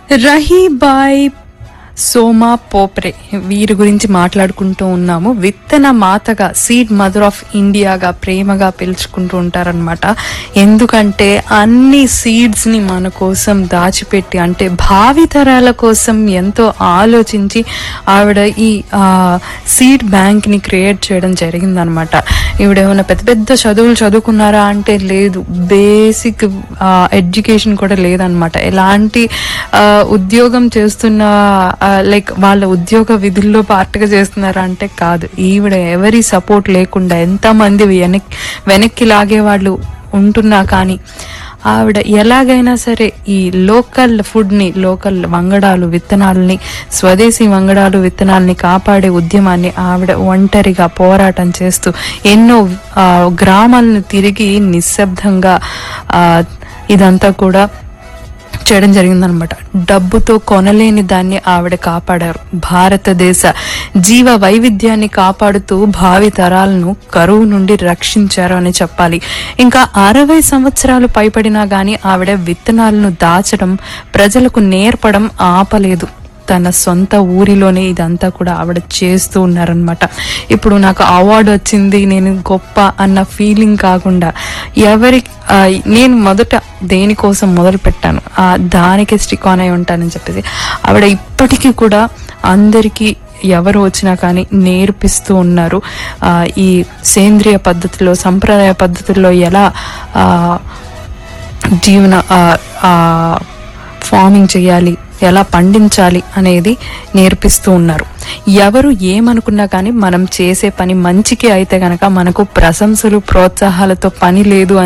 రహీబాయ్ సోమా పోప్రే వీరి గురించి మాట్లాడుకుంటూ ఉన్నాము విత్తన మాతగా సీడ్ మదర్ ఆఫ్ ఇండియాగా ప్రేమగా పిలుచుకుంటూ ఉంటారనమాట ఎందుకంటే అన్ని సీడ్స్ ని మన కోసం దాచిపెట్టి అంటే భావితరాల కోసం ఎంతో ఆలోచించి ఆవిడ ఈ సీడ్ బ్యాంక్ ని క్రియేట్ చేయడం జరిగిందనమాట ఈవిడ ఏమైనా పెద్ద పెద్ద చదువులు చదువుకున్నారా అంటే లేదు బేసిక్ ఎడ్యుకేషన్ కూడా లేదనమాట ఎలాంటి ఆ, ఉద్యోగం చేస్తున్న లైక్ వాళ్ళ ఉద్యోగ విధుల్లో పార్ట్గా చేస్తున్నారా అంటే కాదు ఈవిడ ఎవరి సపోర్ట్ లేకుండా ఎంతమంది వెనక్ వెనక్కి లాగే వాళ్ళు ఉంటున్నా కానీ ఆవిడ ఎలాగైనా సరే ఈ లోకల్ ఫుడ్ని లోకల్ వంగడాలు విత్తనాలని స్వదేశీ వంగడాలు విత్తనాలని కాపాడే ఉద్యమాన్ని ఆవిడ ఒంటరిగా పోరాటం చేస్తూ ఎన్నో ఆ, గ్రామాలను తిరిగి నిశ్శబ్దంగా ఆ, ఇదంతా కూడా చేయడం జరిగిందనమాట డబ్బుతో కొనలేని దాన్ని ఆవిడ కాపాడారు భారతదేశ జీవ వైవిధ్యాన్ని కాపాడుతూ భావి తరాలను కరువు నుండి రక్షించారు అని చెప్పాలి ఇంకా అరవై సంవత్సరాలు పైపడినా గాని ఆవిడ విత్తనాలను దాచడం ప్రజలకు నేర్పడం ఆపలేదు తన సొంత ఊరిలోనే ఇదంతా కూడా ఆవిడ చేస్తూ ఉన్నారనమాట ఇప్పుడు నాకు అవార్డు వచ్చింది నేను గొప్ప అన్న ఫీలింగ్ కాకుండా ఎవరి ఆ, నేను మొదట దేనికోసం మొదలు పెట్టాను ఆ దానికి స్టిక్ ఆన్ అయి ఉంటానని చెప్పేసి ఆవిడ ఇప్పటికీ కూడా అందరికీ ఎవరు వచ్చినా కానీ నేర్పిస్తూ ఉన్నారు ఆ, ఈ సేంద్రియ పద్ధతిలో సంప్రదాయ పద్ధతుల్లో ఎలా ఆ, జీవన ఆ, ఆ, ఫార్మింగ్ చేయాలి ఎలా పండించాలి అనేది నేర్పిస్తూ ఉన్నారు ఎవరు ఏమనుకున్నా కానీ మనం చేసే పని మంచికి అయితే గనక మనకు ప్రశంసలు ప్రోత్సాహాలతో పని లేదు అని